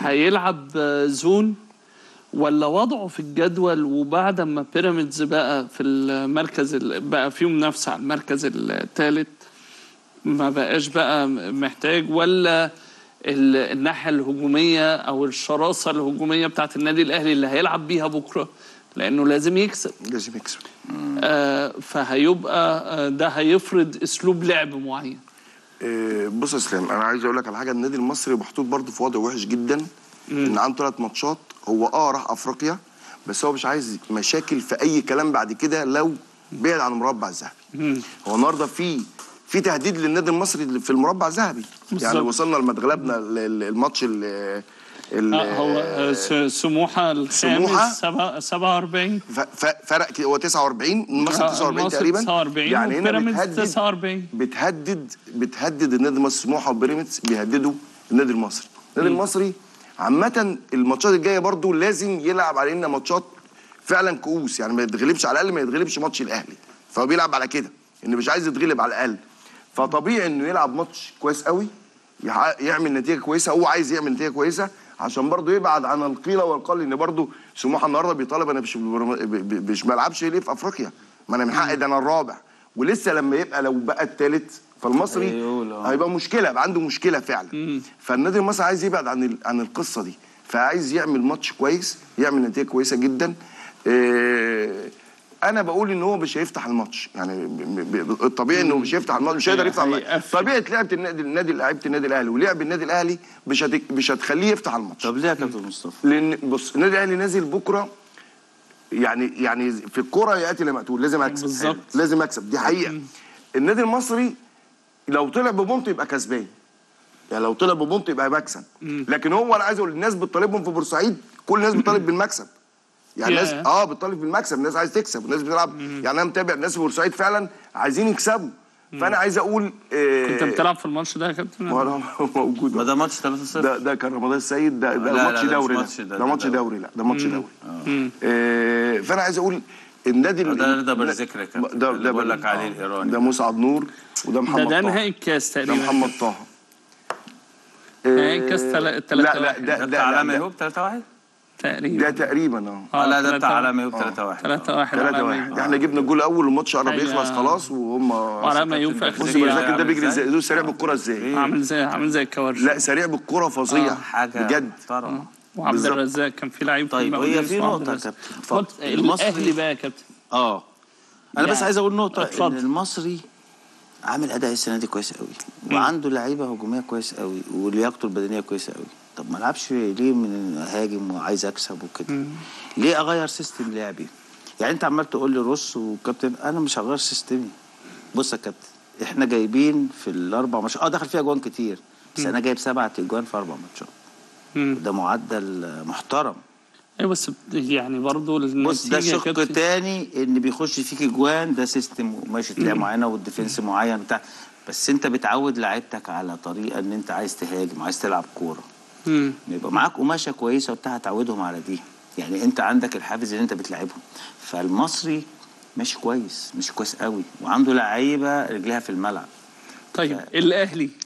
هيلعب زون ولا وضعه في الجدول وبعد ما بيراميدز بقى في المركز ال- بقى فيه منافسه على المركز الثالث ما بقاش بقى محتاج ولا ال- الناحيه الهجوميه او الشراسه الهجوميه بتاعت النادي الاهلي اللي هيلعب بيها بكره لانه لازم يكسب لازم يكسب آه فهيبقى آه ده هيفرض اسلوب لعب معين آه، بص يا اسلام انا عايز اقول لك على حاجه النادي المصري محطوط برضه في وضع وحش جدا ان عنده ثلاث ماتشات هو اه راح افريقيا بس هو مش عايز مشاكل في اي كلام بعد كده لو بعد عن المربع الذهبي هو النهارده في في تهديد للنادي المصري في المربع الذهبي يعني بالظبط. وصلنا لما اتغلبنا ال- ال- الماتش ال ال- آه هو آه، س- سموحه سموحة؟ الخامس سبعة- 47 ف- ف- فرق كده- هو 49 المصري آه، 49 المصري تقريبا 49 يعني هنا وبيراميدز بتهدد 49 بتهدد بتهدد النادي المصري سموحه وبيراميدز بيهددوا النادي المصري النادي المصري عامه الماتشات الجايه برضو لازم يلعب علينا ماتشات فعلا كؤوس يعني ما يتغلبش على الاقل ما يتغلبش ماتش الاهلي فهو بيلعب على كده انه مش عايز يتغلب على الاقل فطبيعي انه يلعب ماتش كويس قوي يحقق- يعمل نتيجه كويسه هو عايز يعمل نتيجه كويسه عشان برضه يبعد عن القيله والقال ان برضه سموحه النهارده بيطالب انا مش ب- ب- مش بلعبش ليه في افريقيا ما انا من حقي ده انا الرابع ولسه لما يبقى لو بقى الثالث فالمصري هيقول آه. هيبقى مشكله يبقى عنده مشكله فعلا فالنادي المصري عايز يبعد عن ال- عن القصه دي فعايز يعمل ماتش كويس يعمل نتيجه كويسه جدا إيه انا بقول ان هو مش هيفتح الماتش يعني ب- ب- الطبيعي انه مش هيفتح الماتش مش هيقدر يفتح الماتش هيقفل. طبيعه لعبه النادي النادي لعيبه النادي الاهلي ولعب النادي الاهلي مش هت- مش هتخليه يفتح الماتش طب ليه يا كابتن مصطفى؟ لان بص النادي الاهلي نازل بكره يعني يعني في الكوره ياتي لمقتول لازم اكسب بالظبط. لازم اكسب دي حقيقه النادي المصري لو طلع ببونت يبقى كسبان يعني لو طلع ببونت يبقى مكسب لكن هو انا عايز اقول الناس بتطالبهم في بورسعيد كل الناس بتطالب بالمكسب يعني الناس ياه. اه بتطالب بالمكسب الناس عايز تكسب الناس بتلعب يعني انا متابع الناس في بورسعيد فعلا عايزين يكسبوا فانا عايز اقول آه كنت بتلعب في الماتش ده يا كابتن وانا موجود ما ده ماتش 3-0 ده ده كان رمضان السيد ده ده لا، لا، ماتش ده مش دوري ده ماتش ده، ده ده ماتش دوري. دوري لا ده ماتش دوري آه فانا عايز اقول النادي ال- ده رضا بالذكر يا كابتن، ده اللي ده بقول لك بال- عليه آه. الإيراني. ده مسعد نور وده ده محمد ده طه نهائي الكاس ده تقريبا محمد طه نهائي آه، الكاس تلا- لا تلاتة لا واحد. ده ده ده بتاع علاء ده- ميهوب 3-1 تقريبا ده تقريبا اه اه لا ده تلاتة بتاع واحد. علاء ميهوب 3-1 3 1 3 1 احنا جبنا الجول الاول والماتش قرب أيوة. يخلص خلاص وهم وعلى ما يوم في اخر بص زي- بذاكر ده عامل بيجري إزاي؟ ازاي دول سريع بالكرة ازاي عامل زي عامل زي الكوارث لا سريع بالكرة فظيع حاجه بجد محترمه وعبد بالظبط. الرزاق كان في لعيب طيب، المقاولين هي في اسمه عبد نقطة يا الرزاق. كابتن. اتفضل. قلت المصري- الاهلي بقى يا كابتن اه انا بس يعني- عايز اقول نقطه اتفضل. ان المصري عامل اداء السنه دي كويس قوي وعنده لعيبه هجوميه كويس قوي ولياقته البدنيه كويسه قوي طب ما العبش ليه من هاجم وعايز اكسب وكده ليه اغير سيستم لعبي يعني انت عمال تقول لي رص وكابتن انا مش هغير سيستمي بص يا كابتن احنا جايبين في الاربع ماتشات اه دخل فيها جوان كتير بس انا جايب سبعة اجوان في اربع ماتشات مم. ده معدل محترم ايوه بس يعني برضه بص ده النتيجه شق كانت تاني ان بيخش فيك اجوان ده سيستم ماشي تلاقي معينه والديفنس معين بتاع بس انت بتعود لعيبتك على طريقه ان انت عايز تهاجم عايز تلعب كوره مم. يبقى معاك قماشه كويسه وبتاع هتعودهم على دي يعني انت عندك الحافز اللي انت بتلعبهم فالمصري ماشي كويس مش كويس قوي وعنده لعيبه رجليها في الملعب طيب الاهلي